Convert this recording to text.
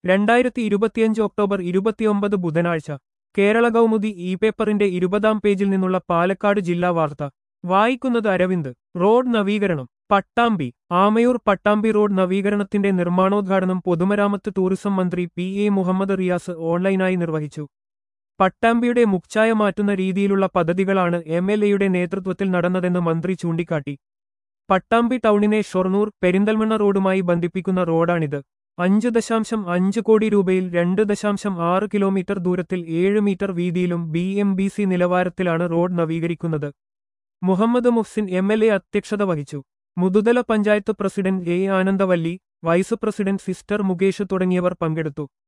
രണ്ടായിരത്തി ഇരുപത്തിയഞ്ച് ഒക്ടോബർ ഇരുപത്തിയൊമ്പത് ബുധനാഴ്ച കേരള കൗമുദി ഇ പേപ്പറിന്റെ ഇരുപതാം പേജിൽ നിന്നുള്ള പാലക്കാട് ജില്ലാ വാർത്ത വായിക്കുന്നത് അരവിന്ദ് റോഡ് നവീകരണം പട്ടാമ്പി ആമയൂർ പട്ടാമ്പി റോഡ് നവീകരണത്തിന്റെ നിർമ്മാണോദ്ഘാടനം പൊതുമരാമത്ത് ടൂറിസം മന്ത്രി പി എ മുഹമ്മദ് റിയാസ് ഓൺലൈനായി നിർവഹിച്ചു പട്ടാമ്പിയുടെ മുക്ചായ മാറ്റുന്ന രീതിയിലുള്ള പദ്ധതികളാണ് എം എൽ എയുടെ നേതൃത്വത്തിൽ നടന്നതെന്ന് മന്ത്രി ചൂണ്ടിക്കാട്ടി പട്ടാമ്പി ടൗണിനെ ഷൊർണൂർ പെരിന്തൽമണ്ണ റോഡുമായി ബന്ധിപ്പിക്കുന്ന റോഡാണിത് അഞ്ച് ദശാംശം അഞ്ച് കോടി രൂപയിൽ രണ്ട് ദശാംശം ആറ് കിലോമീറ്റർ ദൂരത്തിൽ ഏഴ് മീറ്റർ വീതിയിലും ബി എം ബി സി നിലവാരത്തിലാണ് റോഡ് നവീകരിക്കുന്നത് Muhammed Muhsin M L A അധ്യക്ഷത വഹിച്ചു Muthuthala panchayat president A Anandavalli vice president sister Mukesh തുടങ്ങിയവർ പങ്കെടുത്തു